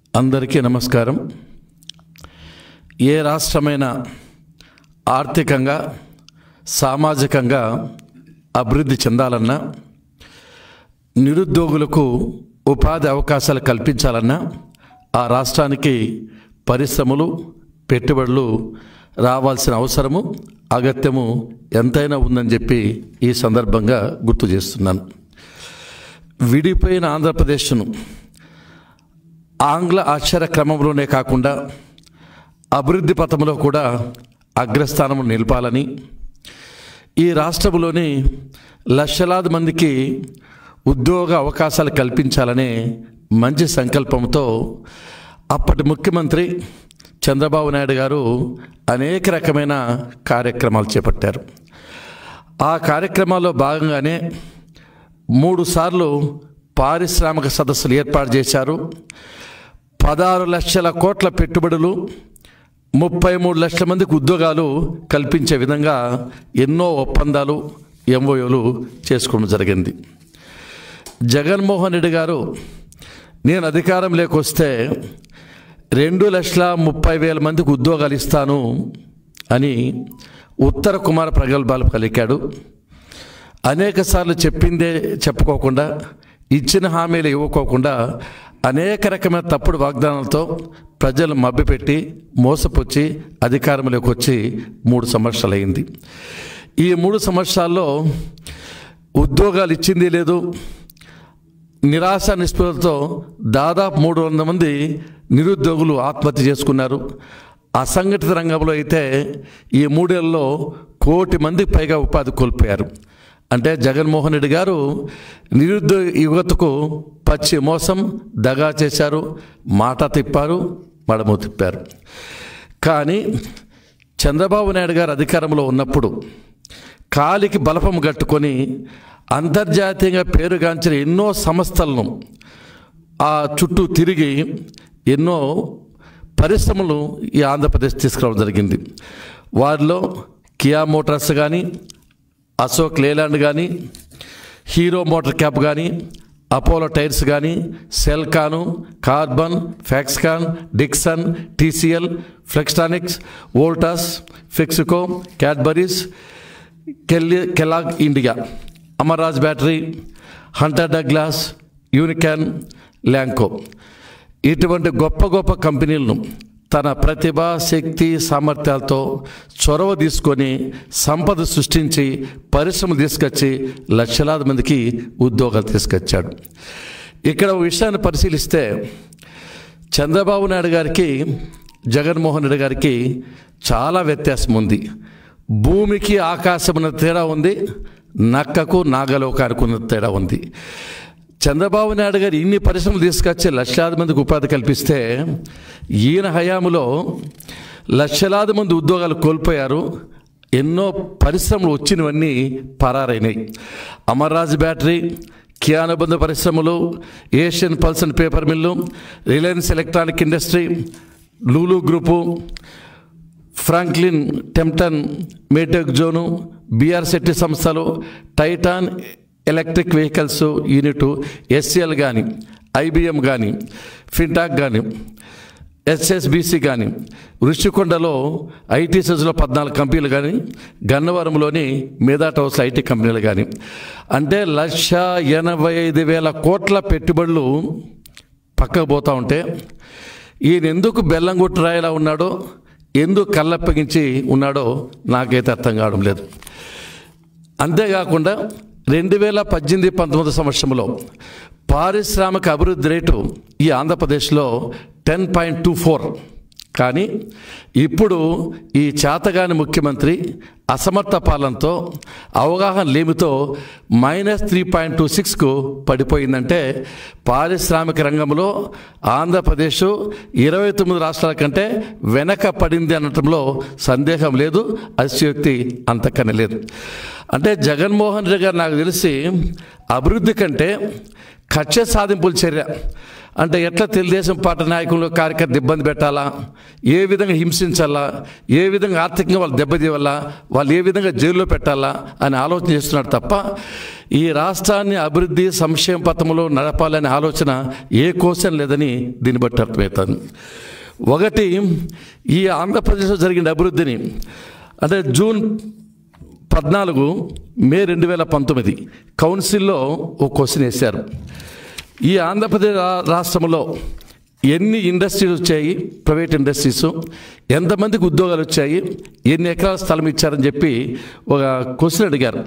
అందరికీ నమస్కారం ఏ రాష్ట్రమైనా ఆర్థికంగా సామాజికంగా అభివృద్ధి చెందాలన్నా నిరుద్యోగులకు ఉపాధి అవకాశాలు కల్పించాలన్నా ఆ రాష్ట్రానికి పరిశ్రమలు పెట్టుబడులు రావాల్సిన అవసరము అగత్యము ఎంతైనా ఉందని చెప్పి ఈ సందర్భంగా గుర్తు చేస్తున్నాను విడిపోయిన ఆంధ్రప్రదేశ్ను ఆంగ్ల అక్షర క్రమంలోనే కాకుండా అభివృద్ధి పథంలో కూడా అగ్రస్థానంలో నిలపాలని ఈ రాష్ట్రంలోని లక్షలాది మందికి ఉద్యోగ అవకాశాలు కల్పించాలనే మంచి సంకల్పంతో అప్పటి ముఖ్యమంత్రి చంద్రబాబు నాయుడు గారు అనేక రకమైన కార్యక్రమాలు చేపట్టారు ఆ కార్యక్రమాల్లో భాగంగానే మూడు సార్లు పారిశ్రామిక సదస్సులు ఏర్పాటు చేశారు పదహారు లక్షల కోట్ల పెట్టుబడులు ముప్పై మూడు లక్షల మందికి ఉద్యోగాలు కల్పించే విధంగా ఎన్నో ఒప్పందాలు ఎంఓయూలు చేసుకోవడం జరిగింది జగన్మోహన్ రెడ్డి గారు నేను అధికారం లేకొస్తే రెండు లక్షల ముప్పై వేల మందికి ఉద్యోగాలు ఇస్తాను అని ఉత్తర కుమార ప్రగల్భాలు పలికాడు అనేక సార్లు చెప్పిందే చెప్పుకోకుండా ఇచ్చిన హామీలు ఇవ్వకోకుండా అనేక రకమైన తప్పుడు వాగ్దానాలతో ప్రజలు మభ్యపెట్టి మోసపుచ్చి అధికారంలోకి వచ్చి మూడు సంవత్సరాలు అయింది ఈ మూడు సంవత్సరాల్లో ఉద్యోగాలు ఇచ్చింది లేదు నిరాశ నిస్పృహలతో దాదాపు మూడు వందల మంది నిరుద్యోగులు ఆత్మహత్య చేసుకున్నారు అసంఘటిత రంగంలో అయితే ఈ మూడేళ్లలో కోటి మందికి పైగా ఉపాధి కోల్పోయారు అంటే జగన్మోహన్ రెడ్డి గారు నిరుద్యోగ యువతకు పచ్చి మోసం దగా చేశారు మాట తిప్పారు మడము తిప్పారు కానీ చంద్రబాబు నాయుడు గారు అధికారంలో ఉన్నప్పుడు కాలికి బలపం కట్టుకొని అంతర్జాతీయంగా పేరుగాంచిన ఎన్నో సంస్థలను ఆ చుట్టూ తిరిగి ఎన్నో పరిశ్రమలు ఈ ఆంధ్రప్రదేశ్ తీసుకురావడం జరిగింది వారిలో కియా మోటార్స్ కానీ అశోక్ లేలాండ్ కానీ హీరో మోటార్ క్యాప్ కానీ అపోలో టైర్స్ కానీ Celkon Karbonn Foxconn Dixon TCL Flextronics Voltas ఫిక్సికో క్యాడ్బరీస్ కెల్లి Kellogg India Amara Raja battery Hunter Douglas యూనికాన్ ల్యాంకో ఇటువంటి గొప్ప గొప్ప కంపెనీలను తన ప్రతిభ శక్తి సామర్థ్యాలతో చొరవ తీసుకొని సంపద సృష్టించి పరిశ్రమలు తీసుకొచ్చి లక్షలాది మందికి ఉద్యోగాలు తీసుకొచ్చాడు ఇక్కడ ఒక విషయాన్ని పరిశీలిస్తే చంద్రబాబు నాయుడు గారికి జగన్మోహన్ రెడ్డి గారికి చాలా వ్యత్యాసం ఉంది భూమికి ఆకాశమున్న తేడా ఉంది నక్కకు నాగలోకానికి ఉన్న తేడా ఉంది చంద్రబాబు నాయుడు గారు ఇన్ని పరిశ్రమలు తీసుకొచ్చి లక్షలాది మందికి ఉపాధి కల్పిస్తే ఈయన హయాములో లక్షలాది మంది ఉద్యోగాలు కోల్పోయారు ఎన్నో పరిశ్రమలు వచ్చినవన్నీ పరారైనాయి అమర్రాజ్ బ్యాటరీ కియా అనుబంధ పరిశ్రమలు Asian pulp and paper mill Reliance electronic industry Lulu group Franklin Templeton MedTech zone BR Shetty సంస్థలు Titan electric vehicles unit SCL కానీ ఐబిఎం కానీ ఫిన్టాక్ కానీ ఎస్ఎస్బిసి కానీ ఋషికొండలో ఐటీ సెజ్లో పద్నాలుగు కంపెనీలు కానీ గన్నవరంలోని మేధాట్ హౌస్ ఐటీ కంపెనీలు కానీ అంటే లక్ష ఎనభై ఐదు వేల కోట్ల పెట్టుబడులు పక్కకు పోతూ ఉంటే ఈయన ఎందుకు బెల్లంగుట్టు రాయిలా ఉన్నాడో ఎందుకు కళ్ళప్పగించి ఉన్నాడో నాకైతే అర్థం కావడం లేదు అంతేకాకుండా రెండు వేల పద్దెనిమిది పంతొమ్మిది సంవత్సరంలో పారిశ్రామిక అభివృద్ధి రేటు ఈ ఆంధ్రప్రదేశ్లో టెన్ పాయింట్ టూ ఫోర్ కానీ ఇప్పుడు ఈ చేతగాని ముఖ్యమంత్రి అసమర్థ పాలనతో అవగాహన లేమితో మైనస్ త్రీ పాయింట్ టూ సిక్స్కు పడిపోయిందంటే పారిశ్రామిక రంగంలో ఆంధ్రప్రదేశ్ ఇరవై తొమ్మిది రాష్ట్రాల కంటే వెనక పడింది అనటంలో సందేహం లేదు అతిశయోక్తి అంతకన్నా లేదు అంటే జగన్మోహన్ రెడ్డి గారు నాకు తెలిసి అభివృద్ధి కంటే కక్ష సాధింపుల చర్య అంటే ఎట్లా తెలుగుదేశం పార్టీ నాయకులు కార్యకర్త ఇబ్బంది పెట్టాలా ఏ విధంగా హింసించాలా ఏ విధంగా ఆర్థికంగా వాళ్ళు దెబ్బతీయాలా వాళ్ళు ఏ విధంగా జైల్లో పెట్టాలా అని ఆలోచన చేస్తున్నాడు తప్ప ఈ రాష్ట్రాన్ని అభివృద్ధి సంక్షేమ పథంలో నడపాలనే ఆలోచన ఏ కోసం లేదని దీన్ని బట్టి అర్థమవుతుంది ఒకటి ఈ ఆంధ్రప్రదేశ్లో జరిగిన అభివృద్ధిని అంటే జూన్ పద్నాలుగు మే రెండు వేల పంతొమ్మిది కౌన్సిల్లో ఒక క్వశ్చన్ వేశారు ఈ ఆంధ్రప్రదేశ్ రా- రాష్ట్రంలో ఎన్ని ఇండస్ట్రీస్ వచ్చాయి ప్రైవేట్ ఇండస్ట్రీస్ ఎంతమందికి ఉద్యోగాలు వచ్చాయి ఎన్ని ఎకరాల స్థలం ఇచ్చారని చెప్పి ఒక క్వశ్చన్ అడిగారు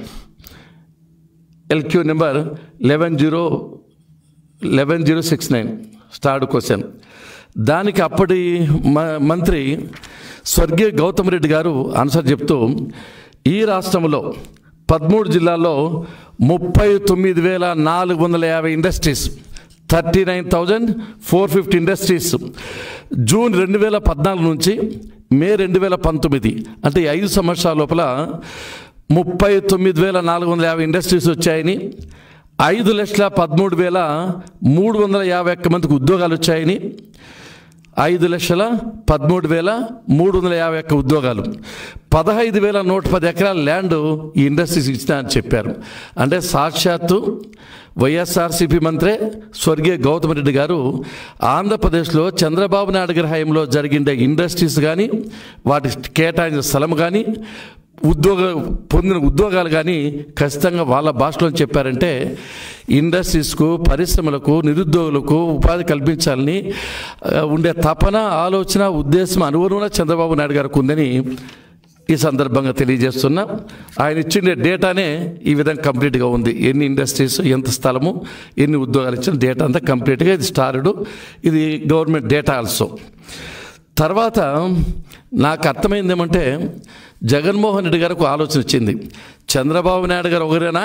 LQ number eleven zero eleven zero six nine start question దానికి అప్పటి మ- మంత్రి స్వర్గీయ గౌతమ్ రెడ్డి గారు ఆన్సర్ చెప్తూ ఈ రాష్ట్రంలో పదమూడు జిల్లాల్లో ముప్పై తొమ్మిది వేల నాలుగు వందల యాభై industries thirty nine thousand four fifty industries June రెండు వేల పద్నాలుగు నుంచి మే రెండు వేల పంతొమ్మిది అంటే ఈ ఐదు సంవత్సరాల లోపల ముప్పై తొమ్మిది వేల నాలుగు వందల యాభై ఇండస్ట్రీస్ వచ్చాయని ఐదు లక్షల పదమూడు వేల మూడు వందల యాభై ఒక్క మందికి ఉద్యోగాలు వచ్చాయని ఐదు లక్షల పదమూడు వేల మూడు వందల యాభై ఒక్క ఉద్యోగాలు పదహైదు వేల నూట పది ఎకరాల ల్యాండ్ ఈ ఇండస్ట్రీస్ ఇచ్చిన అని చెప్పారు అంటే సాక్షాత్తు వైఎస్ఆర్సీపీ మంత్రే స్వర్గీయ గౌతమ్ రెడ్డి గారు ఆంధ్రప్రదేశ్లో చంద్రబాబు నాయుడు గారి హయాంలో జరిగిన ఇండస్ట్రీస్ కానీ వాటి కేటాయించిన స్థలం కానీ ఉద్యోగ పొందిన ఉద్యోగాలు కానీ ఖచ్చితంగా వాళ్ళ భాషలో చెప్పారంటే ఇండస్ట్రీస్కు పరిశ్రమలకు నిరుద్యోగులకు ఉపాధి కల్పించాలని ఆ, ఉండే తపన ఆలోచన ఉద్దేశం అనుగుణంగా చంద్రబాబు నాయుడు గారికి ఉందని ఈ సందర్భంగా తెలియజేస్తున్నా ఆయన ఇచ్చిన డేటానే ఈ విధంగా కంప్లీట్గా ఉంది ఎన్ని ఇండస్ట్రీస్ ఎంత స్థలము ఎన్ని ఉద్యోగాలు ఇచ్చిన డేటా అంతా కంప్లీట్గా ఇది స్టార్డ్ ఇది గవర్నమెంట్ డేటా ఆల్సో తర్వాత నాకు అర్థమైంది ఏమంటే జగన్మోహన్ రెడ్డి గారికి ఒక ఆలోచన వచ్చింది చంద్రబాబు నాయుడు గారు ఒకరేనా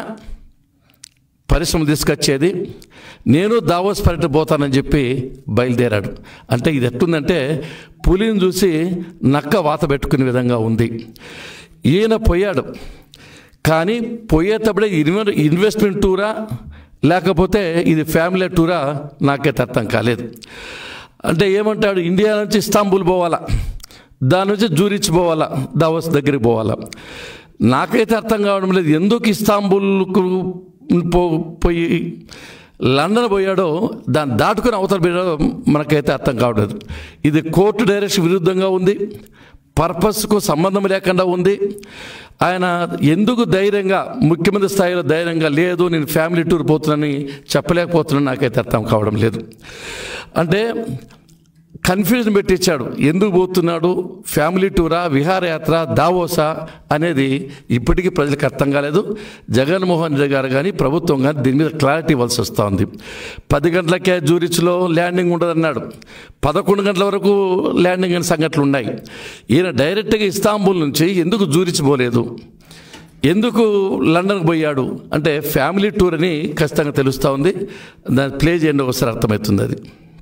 పరిశ్రమ తీసుకొచ్చేది నేను దావోస్ పర్యటన పోతానని చెప్పి బయలుదేరాడు అంటే ఇది ఎట్లుందంటే పులిని చూసి నక్క వాత పెట్టుకునే విధంగా ఉంది ఈయన పోయాడు కానీ పోయేటప్పుడే ఇన్వె ఇన్వెస్ట్మెంట్ టూరా లేకపోతే ఇది ఫ్యామిలీ టూరా నాకైతే అర్థం కాలేదు అంటే ఏమంటాడు ఇండియా నుంచి ఇస్తాంబుల్ పోవాలా దాని నుంచి జూరిచ్ పోవాలా దావోస్ దగ్గరికి పోవాలా నాకైతే అర్థం కావడం లేదు ఎందుకు ఇస్తాంబుల్కు పో పోయి లండన్ పోయాడో దాన్ని దాటుకుని అవతల పోయాడో మనకైతే అర్థం కావట్లేదు ఇది కోర్టు డైరెక్షన్ విరుద్ధంగా ఉంది పర్పస్కు సంబంధం లేకుండా ఉంది ఆయన ఎందుకు ధైర్యంగా ముఖ్యమంత్రి స్థాయిలో ధైర్యంగా లేదు నేను ఫ్యామిలీ టూర్ పోతున్నానని చెప్పలేకపోతున్నాను నాకైతే అర్థం కావడం లేదు అంటే కన్ఫ్యూజన్ పెట్టించాడు ఎందుకు పోతున్నాడు ఫ్యామిలీ టూరా విహారయాత్ర దావోసా అనేది ఇప్పటికీ ప్రజలకు అర్థం కాలేదు జగన్మోహన్ రెడ్డి గారు కానీ ప్రభుత్వం కానీ దీని మీద క్లారిటీ ఇవ్వాల్సి వస్తూ ఉంది పది గంటలకే జూరిచ్లో ల్యాండింగ్ ఉండదన్నాడు పదకొండు గంటల వరకు ల్యాండింగ్ అనే సంఘటనలు ఉన్నాయి ఈయన డైరెక్ట్గా ఇస్తాంబుల్ నుంచి ఎందుకు జూరిచ్ పోలేదు ఎందుకు లండన్కి పోయాడు అంటే ఫ్యామిలీ టూర్ అని ఖచ్చితంగా తెలుస్తూ ఉంది దాన్ని ప్లే చేయండి ఒకసారి అర్థమవుతుంది అది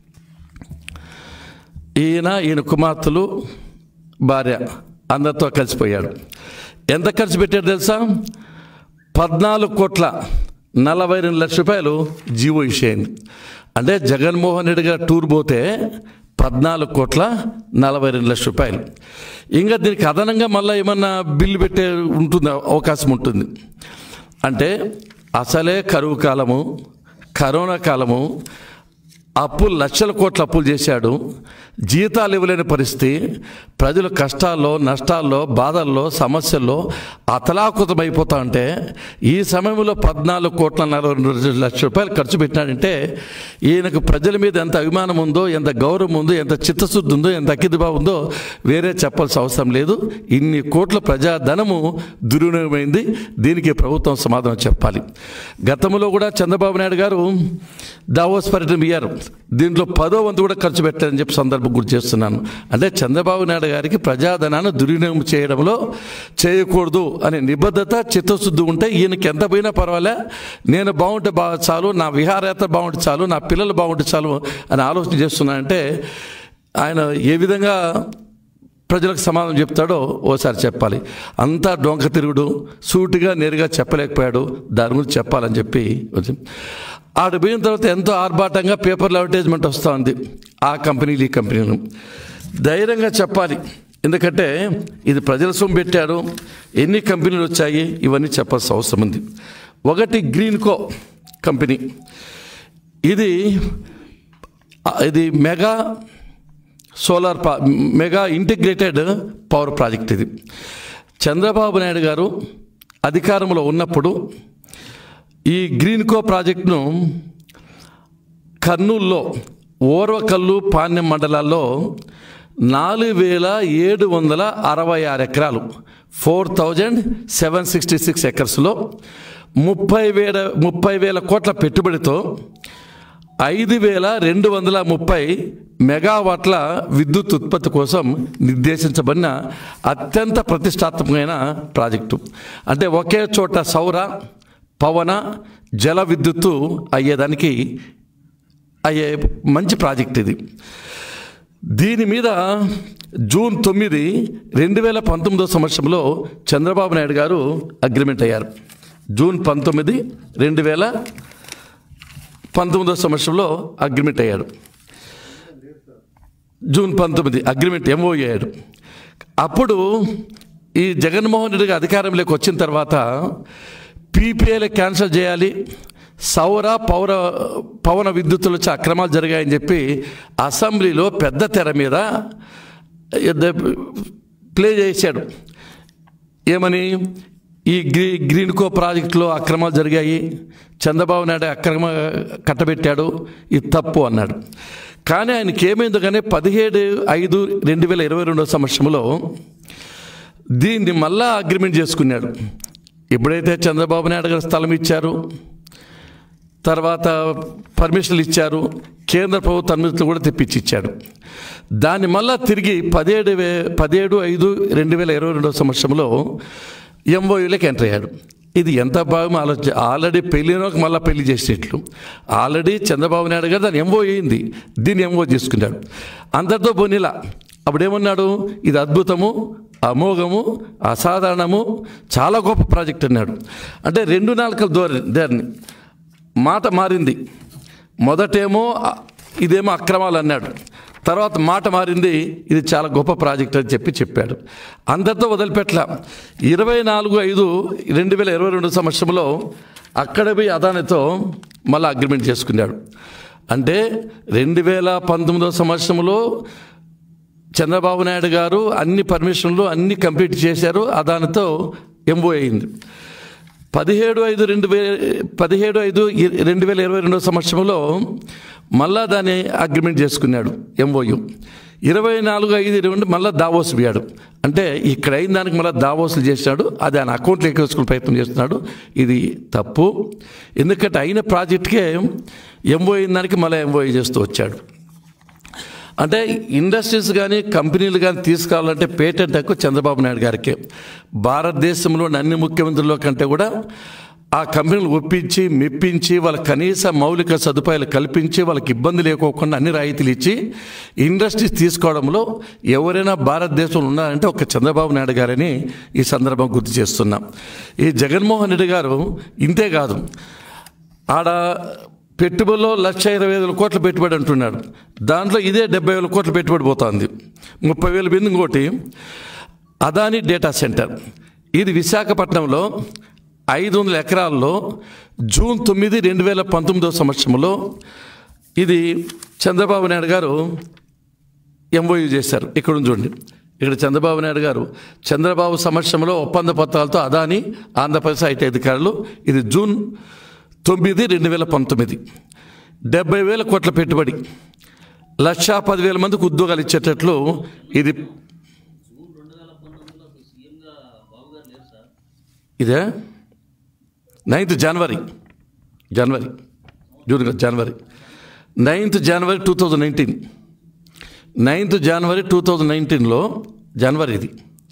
ఈయన ఈయన కుమార్తెలు భార్య అందరితో కలిసిపోయాడు ఎంత ఖర్చు పెట్టాడు తెలుసా పద్నాలుగు కోట్ల నలభై రెండు లక్షల రూపాయలు జీవో ఇష్యూ అయింది అంటే జగన్మోహన్ రెడ్డి గారు టూర్ పోతే పద్నాలుగు కోట్ల నలభై రెండు లక్షల రూపాయలు ఇంకా దీనికి అదనంగా మళ్ళీ ఏమన్నా బిల్లు పెట్టే ఉంటుంది అవకాశం ఉంటుంది అంటే అసలే కరువు కాలము కరోనా కాలము అప్పులు లక్షల కోట్ల అప్పులు చేశాడు జీతాలు ఇవ్వలేని పరిస్థితి ప్రజలు కష్టాల్లో నష్టాల్లో బాధల్లో సమస్యల్లో అతలాకుతం అయిపోతా ఉంటే ఈ సమయంలో పద్నాలుగు కోట్ల నలభై రెండు లక్షల రూపాయలు ఖర్చు పెట్టినాడంటే ఈయనకు ప్రజల మీద ఎంత అభిమానం ఉందో ఎంత గౌరవం ఉందో ఎంత చిత్తశుద్ధి ఉందో ఎంత అక్కిదిభావం ఉందో వేరే చెప్పాల్సిన అవసరం లేదు ఇన్ని కోట్ల ప్రజాధనము దుర్వినియోగమైంది దీనికి ప్రభుత్వం సమాధానం చెప్పాలి గతంలో కూడా చంద్రబాబు నాయుడు గారు దావోస్ పర్యటన ఇయ్యారు దీంట్లో పదో వంతు కూడా ఖర్చు పెట్టారని చెప్పి సందర్భం గుర్తు చేస్తున్నాను అంటే చంద్రబాబు నాయుడు గారికి ప్రజాధనాన్ని దుర్వినియోగం చేయడంలో చేయకూడదు అనే నిబద్ధత చిత్తశుద్ధి ఉంటే ఈయనకి ఎంత పోయినా పర్వాలే నేను బాగుంటే బాగా చాలు నా విహారయాత్ర బాగుంటే చాలు నా పిల్లలు బాగుంటే చాలు అని ఆలోచన చేస్తున్నానంటే ఆయన ఏ విధంగా ప్రజలకు సమాధానం చెప్తాడో ఓసారి చెప్పాలి అంతా డొంక తిరుగుడు సూటిగా నేరుగా చెప్పలేకపోయాడు దాని గురించి చెప్పాలని చెప్పి వచ్చి- ఆడ పోయిన తర్వాత ఎంతో ఆర్భాటంగా పేపర్లో అడ్వర్టైజ్మెంట్ వస్తూ ఉంది ఆ కంపెనీలు ఈ కంపెనీలు ధైర్యంగా చెప్పాలి ఎందుకంటే ఇది ప్రజల సొమ్ము పెట్టారు ఎన్ని కంపెనీలు వచ్చాయి ఇవన్నీ చెప్పాల్సిన అవసరం ఉంది ఒకటి గ్రీన్కో కంపెనీ ఇది ఇది మెగా సోలార్ పా మెగా ఇంటిగ్రేటెడ్ పవర్ ప్రాజెక్ట్ ఇది చంద్రబాబు నాయుడు గారు అధికారంలో ఉన్నప్పుడు ఈ గ్రీన్కో ప్రాజెక్టును కర్నూల్లో ఓర్వకల్లు పాణ్యం మండలాల్లో నాలుగు వేల ఏడు వందల అరవై ఆరు ఎకరాలు four thousand seven sixty six ఎకర్స్లో ముప్పై వేల ముప్పై వేల కోట్ల పెట్టుబడితో ఐదు వేల రెండు వందల ముప్పై మెగావాట్ల విద్యుత్ ఉత్పత్తి కోసం నిర్దేశించబడిన అత్యంత ప్రతిష్టాత్మకమైన ప్రాజెక్టు అంటే ఒకే చోట సౌర పవన జల విద్యుత్తు అయ్యేదానికి అయ్యే మంచి ప్రాజెక్ట్ ఇది దీని మీద జూన్ తొమ్మిది రెండు వేల పంతొమ్మిదో సంవత్సరంలో చంద్రబాబు నాయుడు గారు అగ్రిమెంట్ అయ్యారు జూన్ పంతొమ్మిది రెండు వేల పంతొమ్మిదో సంవత్సరంలో అగ్రిమెంట్ అయ్యాడు జూన్ పంతొమ్మిది అగ్రిమెంట్ ఎంఓ అయ్యాడు అప్పుడు ఈ జగన్మోహన్ రెడ్డి గారు అధికారంలోకి వచ్చిన తర్వాత పీపీఏలు క్యాన్సిల్ చేయాలి సౌర పౌర పవన విద్యుత్తులు వచ్చి అక్రమాలు జరిగాయని చెప్పి అసెంబ్లీలో పెద్ద తెర మీద ప్లే చేశాడు ఏమని ఈ గ్రీ గ్రీన్కో ప్రాజెక్టులో అక్రమాలు జరిగాయి చంద్రబాబు నాయుడు అక్రమ కట్టబెట్టాడు ఇది తప్పు అన్నాడు కానీ ఆయనకి ఏమైందో కానీ పదిహేడు ఐదు రెండు వేల ఇరవై రెండో సంవత్సరంలో దీన్ని మళ్ళా అగ్రిమెంట్ చేసుకున్నాడు ఎప్పుడైతే చంద్రబాబు నాయుడు గారు స్థలం ఇచ్చారు తర్వాత పర్మిషన్లు ఇచ్చారు కేంద్ర ప్రభుత్వ అనుమతులు కూడా తెప్పించి ఇచ్చాడు దాన్ని మళ్ళా తిరిగి పదిహేడు వే పదిహేడు ఐదు రెండు వేల ఇరవై రెండవ సంవత్సరంలో ఎంఓయూలోకి ఎంటర్ అయ్యాడు ఇది ఎంత బాగా ఆలోచన ఆల్రెడీ పెళ్ళినోకి మళ్ళీ పెళ్లి చేసేట్లు ఆల్రెడీ చంద్రబాబు నాయుడు గారు దాన్ని ఎంఓ అయింది దీన్ని ఎంఓ చేసుకున్నాడు అందరితో బొనిలా అప్పుడేమన్నాడు ఇది అద్భుతము అమోఘము అసాధారణము చాలా గొప్ప ప్రాజెక్ట్ అన్నాడు అంటే రెండు నాలుకల ధోరణి ధోరణి మాట మారింది మొదటేమో అ- ఇదేమో అక్రమాలు అన్నాడు తర్వాత మాట మారింది ఇది చాలా గొప్ప ప్రాజెక్ట్ అని చెప్పి చెప్పాడు అందరితో వదిలిపెట్ల ఇరవై నాలుగు ఐదు రెండు వేల ఇరవై రెండు సంవత్సరంలో అక్కడ పోయి అదానితో మళ్ళీ అగ్రిమెంట్ చేసుకున్నాడు అంటే రెండు వేల పంతొమ్మిదో సంవత్సరంలో చంద్రబాబు నాయుడు గారు అన్ని పర్మిషన్లు అన్ని కంప్లీట్ చేశారు అదానితో ఎంఓ అయింది పదిహేడు ఐదు రెండు వే పదిహేడు ఐదు ఇ- రెండు వేల ఇరవై రెండో సంవత్సరంలో మళ్ళా దాన్ని అగ్రిమెంట్ చేసుకున్నాడు ఎంఓయు ఇరవై నాలుగు ఐదు ఇరవై మళ్ళీ దావోస్ పోయాడు అంటే ఇక్కడ అయిన దానికి మళ్ళీ దావోసులు చేసినాడు అది ఆయన అకౌంట్లో ఎక్కించుకునే ప్రయత్నం చేస్తున్నాడు ఇది తప్పు ఎందుకంటే అయిన ప్రాజెక్ట్కే ఎంఓ అయిన దానికి మళ్ళీ ఎంఓఐ చేస్తూ వచ్చాడు అంటే ఇండస్ట్రీస్ కానీ కంపెనీలు కానీ తీసుకురావాలంటే పేటెంట్ హక్కు చంద్రబాబు నాయుడు గారికి భారతదేశంలోని అన్ని ముఖ్యమంత్రుల కంటే కూడా ఆ కంపెనీలు ఒప్పించి మెప్పించి వాళ్ళ కనీస మౌలిక సదుపాయాలు కల్పించి వాళ్ళకి ఇబ్బంది లేకోకుండా అన్ని రాయితీలు ఇచ్చి ఇండస్ట్రీస్ తీసుకోవడంలో ఎవరైనా భారతదేశంలో ఉన్నారంటే ఒక చంద్రబాబు నాయుడు గారని ఈ సందర్భం గుర్తు చేస్తున్నాం ఈ జగన్మోహన్ రెడ్డి గారు ఇంతే కాదు ఆడ పెట్టుబడిలో లక్ష ఇరవై ఐదు వేల కోట్ల పెట్టుబడి అంటున్నాడు దాంట్లో ఇదే డెబ్బై వేల కోట్ల పెట్టుబడి పోతుంది ముప్పై వేలు బిందు ఇంకోటి అదాని డేటా సెంటర్ ఇది విశాఖపట్నంలో ఐదు వందల ఎకరాల్లో జూన్ తొమ్మిది రెండు వేల పంతొమ్మిదవ సంవత్సరంలో ఇది చంద్రబాబు నాయుడు గారు ఎంఓయూ చేశారు ఇక్కడ ఉంది చూడండి ఇక్కడ చంద్రబాబు నాయుడు గారు చంద్రబాబు సమక్షంలో ఒప్పంద పత్రాలతో అదాని ఆంధ్రప్రదేశ్ ఐటీ అధికారులు ఇది జూన్ తొమ్మిది రెండు వేల పంతొమ్మిది డెబ్బై వేల కోట్ల పెట్టుబడి లక్షా పదివేల మందికి ఉద్యోగాలు ఇచ్చేటట్లు ఇది జూన్ రెండు వేల పంతొమ్మిదిలో అసలు సీఎంగా బాబు గారు లేరు సార్ ఇదే నైన్త్ జనవరి జనవరి జూన్ కాదు, జనవరి ninth January two thousand nineteen ninth January two thousand నైన్టీన్లో జనవరి ఇది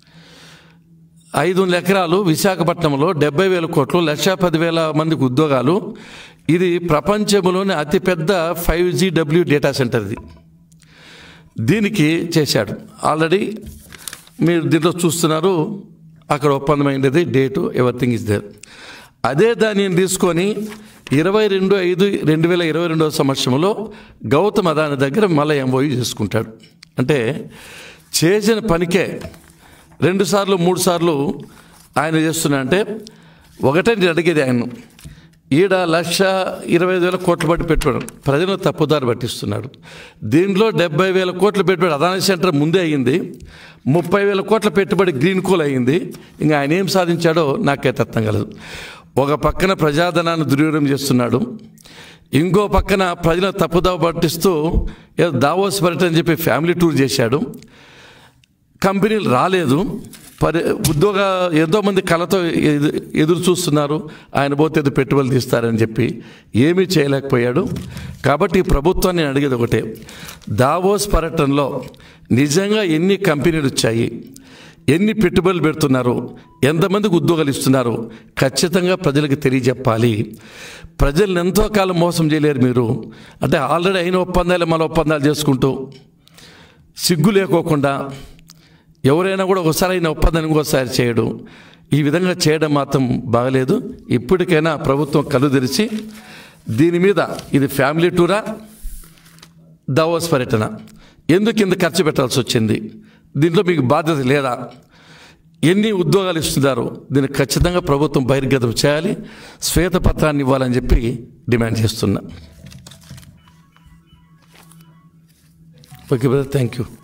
ఐదు వందల ఎకరాలు విశాఖపట్నంలో డెబ్బై వేల కోట్లు లక్ష పదివేల మందికి ఉద్యోగాలు ఇది ప్రపంచంలోని అతిపెద్ద five G W data centre ఇది దీనికి చేశాడు ఆల్రెడీ మీరు దీంట్లో చూస్తున్నారు అక్కడ ఒప్పందమైనది డేటు ఎవ్రీథింగ్ ఇస్ దేర్ అదే దానిని తీసుకొని ఇరవై రెండు ఐదు రెండు వేల ఇరవై రెండవ సంవత్సరంలో గౌతమ్ అదాని దగ్గర మళ్ళీ ఎంఓయూ చేసుకుంటాడు అంటే చేసిన పనికే రెండు సార్లు మూడు సార్లు ఆయన చేస్తున్నా అంటే ఒకటే నేను అడిగేది ఆయన ఈడ లక్ష ఇరవై ఐదు వేల కోట్ల బట్టి పెట్టుబడి ప్రజలను తప్పుదారి పట్టిస్తున్నాడు దీంట్లో డెబ్బై వేల కోట్ల పెట్టుబడి అదాని సెంటర్ ముందే అయ్యింది ముప్పై వేల కోట్ల పెట్టుబడి గ్రీన్ కోల్ అయ్యింది ఇంకా ఆయన ఏం సాధించాడో నాకైతే అర్థం కలదు ఒక పక్కన ప్రజాధనాన్ని దుర్వినియోగం చేస్తున్నాడు ఇంకో పక్కన ప్రజలను తప్పుదావ పట్టిస్తూ ఏదో దావోస్ పర్యటన అని చెప్పి ఫ్యామిలీ టూర్ చేశాడు కంపెనీలు రాలేదు పరి ఉద్యోగ ఎంతోమంది కళతో ఎదు- ఎదురు చూస్తున్నారు ఆయన పోతే ఏదో పెట్టుబడులు తీస్తారని చెప్పి ఏమీ చేయలేకపోయాడు కాబట్టి ఈ ప్రభుత్వాన్ని నేను అడిగేది ఒకటే దావోస్ పర్యటనలో నిజంగా ఎన్ని కంపెనీలు వచ్చాయి ఎన్ని పెట్టుబడులు పెడుతున్నారు ఎంతమందికి ఉద్యోగాలు ఇస్తున్నారు ఖచ్చితంగా ప్రజలకు తెలియజెప్పాలి ప్రజల్ని ఎంతో కాలం మోసం చేయలేరు మీరు అంటే ఆల్రెడీ అయిన ఒప్పందాలు మళ్ళీ ఒప్పందాలు చేసుకుంటూ సిగ్గు లేకోకుండా ఎవరైనా కూడా ఒకసారి అయిన ఒప్పందాన్ని ఇంకోసారి చేయడం ఈ విధంగా చేయడం మాత్రం బాగలేదు ఇప్పటికైనా ప్రభుత్వం కళ్ళు తెరిచి దీని మీద ఇది ఫ్యామిలీ టూరా దావోస్ పర్యటన ఎందుకు ఇంత ఖర్చు పెట్టాల్సి వచ్చింది దీంట్లో మీకు బాధ్యత లేదా ఎన్ని ఉద్యోగాలు ఇస్తున్నారు దీన్ని ఖచ్చితంగా ప్రభుత్వం బహిర్గతం చేయాలి శ్వేతపత్రాన్ని ఇవ్వాలని చెప్పి డిమాండ్ చేస్తున్నా ఓకే బ్రదర్ థ్యాంక్ యూ